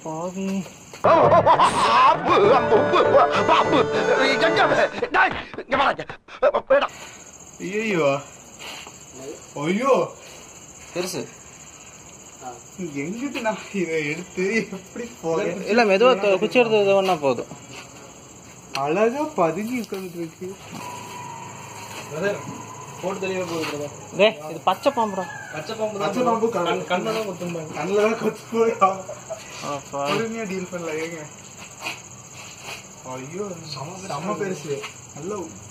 பாவி ஐயோ ஐயோ பெருசு எங்கிட்டு நான் இதை எடுத்து எப்படி போக இல்ல மெதுவா தொ- குச்சி எடுத்து இது பண்ணா போதும் அழகா பதுங்கி உட்காந்துட்டு இருக்கு போட்டு தெளிவா போகுது டேய் இது பச்சை பாம்புடா பச்சை பாம்பு பச்சை பாம்பு கண்ணு கண்ணை தான் குத்தும்பாங்க கண்ணில் தான் கொத்து போய் ஆ, பாவி. பொறுமையா டீல் பண்ணல ஏங்க ஐயோ செம்ம பெருசு நல்ல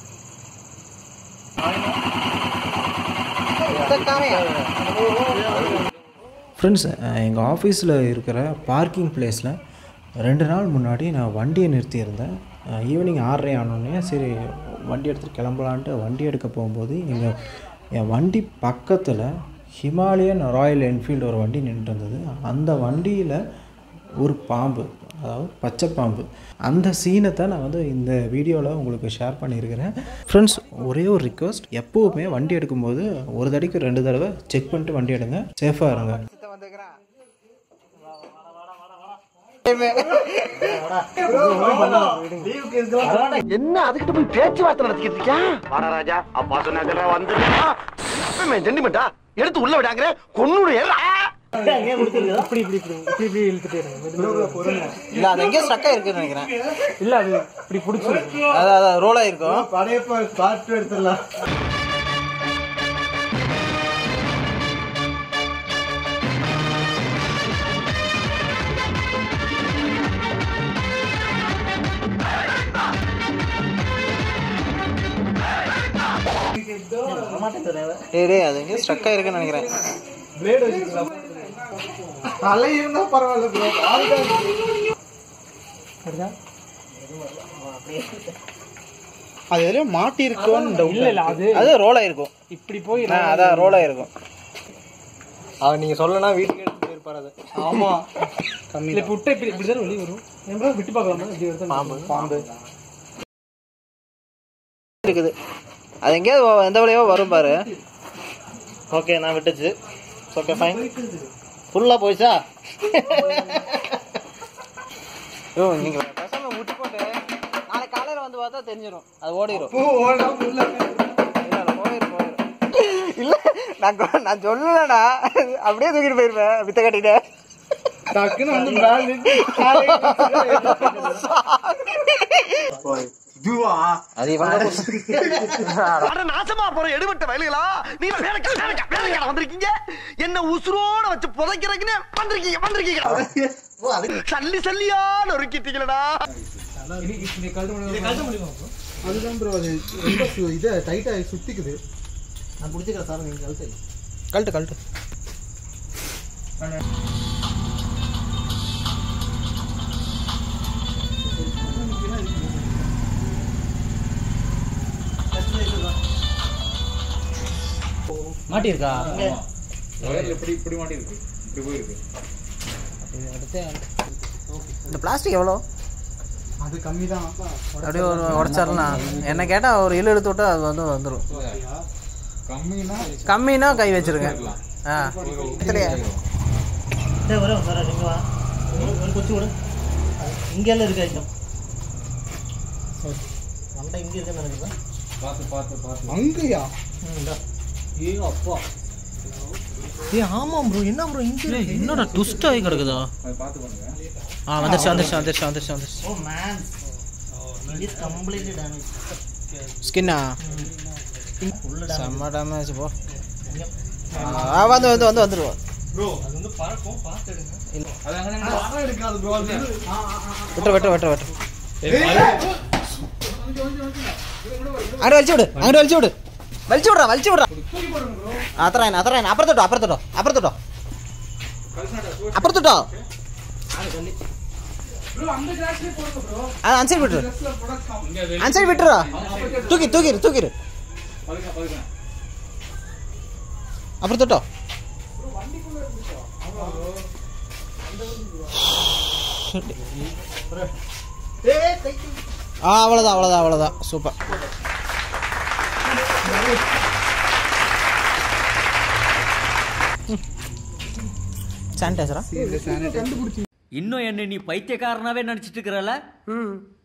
ஃப்ரெண்ட்ஸ் எங்கள் ஆஃபீஸில் இருக்கிற பார்க்கிங் பிளேஸில் ரெண்டு நாள் முன்னாடி நான் வண்டியை நிறுத்தியிருந்தேன் ஈவினிங் ஆறரை ஆனோடனே சரி வண்டி எடுத்துகிட்டு கிளம்பலான்ட்டு வண்டி எடுக்க போகும்போது எங்கள் என் வண்டி பக்கத்தில் ஹிமாலயன் ராயல் என்ஃபீல்டு ஒரு வண்டி நின்றுட்டு இருந்தது அந்த வண்டியில் ஒரு பாம்பு அதாவது பச்சை பாம்பு அந்த சீனை தான் நான் வந்து இந்த வீடியோவில் உங்களுக்கு ஷேர் பண்ணியிருக்கிறேன் ஃப்ரெண்ட்ஸ் ஒரே ஒரு ரிக்வஸ்ட் எப்போவுமே வண்டி எடுக்கும்போது ஒரு தடவைக்கு ரெண்டு தடவை செக் பண்ணிட்டு வண்டி எடுங்க சேஃபாக இருங்க என்ன அதுக்கிட்ட போய் பேச்சுவார்த்தை நடத்திக்கிட்டு இருக்கியா வாடா ராஜா அப்பா சொன்னாங்க வந்துருக்கா ஜெண்டிமெண்டா எடுத்து உள்ள விடாங்கிற கொன்னுடைய இப்படி இப்படி இப்படி இப்படி இப்படி இழுத்துட்டே இருங்க இல்ல அது எங்கேயோ ஸ்டக்கா இருக்குன்னு நினைக்கிறேன் இல்ல அது இப்படி பிடிச்சிருக்கு அதான் அதான் ரோல் ஆயிருக்கும் படையப்ப பாட்டு எடுத்துடலாம் டேய் டேய் அது எங்கேயோ ஸ்டக்கா இருக்குன்னு நினைக்கிறேன் பிளேடு வச்சுக்கலாம் தலை இருந்தா பரவாயில்ல ப்ரோ அது எதுலயும் மாட்டி இருக்கும்னு இல்ல இல்ல அது அது ரோல் ஆயிருக்கும் இப்படி போய் ஆ, அதான் ரோல் ஆயிருக்கும் அது நீங்க சொல்லனா வீட்டுக்கு எடுத்து போயிருப்பாரு அது ஆமா இல்ல இப்ப விட்டா இப்படி இப்படி தானே வெளியே வரும் என் bro, விட்டு பார்க்கலாமா இப்படி எடுத்தா பாம்பு பாம்பு இருக்குது அது எங்கேயாவது வ- எந்த வழியோ வரும் பாரு ஓகே நான் விட்டுச்சு ஓகே ஃபைன் ஃபுல்லா போயிச்சா ஐயோ நீங்க பேசாம விட்டு போட்டு நாளைக்கு காலையில வந்து பார்த்தா தெரிஞ்சிடும் அது ஓடிடும் இல்ல, இல்ல, போயிரும், போயிரும். இல்ல நான் கொ- நான் சொல்லலடா அப்படியே தூக்கிட்டு போயிருப்பேன் வித்த கட்டிட்டு டக்குன்னு வந்து பேல் இதுவா அது இவங்க அட நாசமா போற எடுபட்ட வயலுகளா நீ வேலைக்கா வேலைக்கா வேலைக்கா வந்திருக்கீங்க என்ன உசுரோட வச்சு புதைக்கிறதுக்குன்னு வந்திருக்கீங்க வந்திருக்கீங்க சல்லி சல்லியா நொறுக்கிட்டீங்களடா அதுதான் ப்ரோ அது ரொம்ப சு- இதை டைட்டா சுத்திக்குது நான் பிடிச்சிக்கிறேன் சார் நீங்க கழுத்து கழட்டு கழட்டு மாட்டியிருக்கா இந்த பிளாஸ்டிக் எவ்வளோ அது கம்மி தான் அப்படியே ஒரு உடச்சிடலாம் என்ன கேட்டால் ஒரு இழு எடுத்து விட்டா அது வந்து வந்துடும் கம்மினா கம்மினா கை வச்சிருங்க ஆ இதுலையா வரும் சார் இங்க வா கொச்சு விடு இங்கெல்லாம் இருக்கு ஐட்டம் வந்தா இங்க இருக்குன்னு நினைக்கிறேன் அங்கயா ஏ அப்பா ஏ ஆமா ப்ரோ என்ன ப்ரோ இங்க என்னடா ட்விஸ்ட் ஆகி கிடக்குதா ஆ வந்துருச்சு வந்துருச்சு வந்துருச்சு வந்துருச்சு வந்துருச்சு oh man it is completely damage ஸ்கின்னா ஃபுல் செம்ம டேமேஜ் போ ஆ வந்து வந்து வந்து வந்துருவோம் அது வந்து பறக்கும் பார்த்து எடுங்க விட்டு விட்டு விட்டு விட்டு அங்கே வலிச்சு விடு அங்கே வலிச்சு விடு வலிச்சு விட்றா வலிச்சு விட்றா அத்தராயன் அத்தராயன் அப்புறத்துட்டோ அப்புறத்துட்டோ அப்புறத்துட்டோ அப்புறத்துட்டோ அது அன்சைடு விட்டுரு அன்சைடு விட்டுரு தூக்கி தூக்கிரு தூக்கிரு அப்புறம் தொட்டோ ஆ அவ்வளோதான் அவ்வளோதான் அவ்வளோதான் சூப்பர் சானிடைசரா இன்னும் என்ன நீ பைத்தியக்காரனாவே நினைச்சிட்டு இருக்கிறல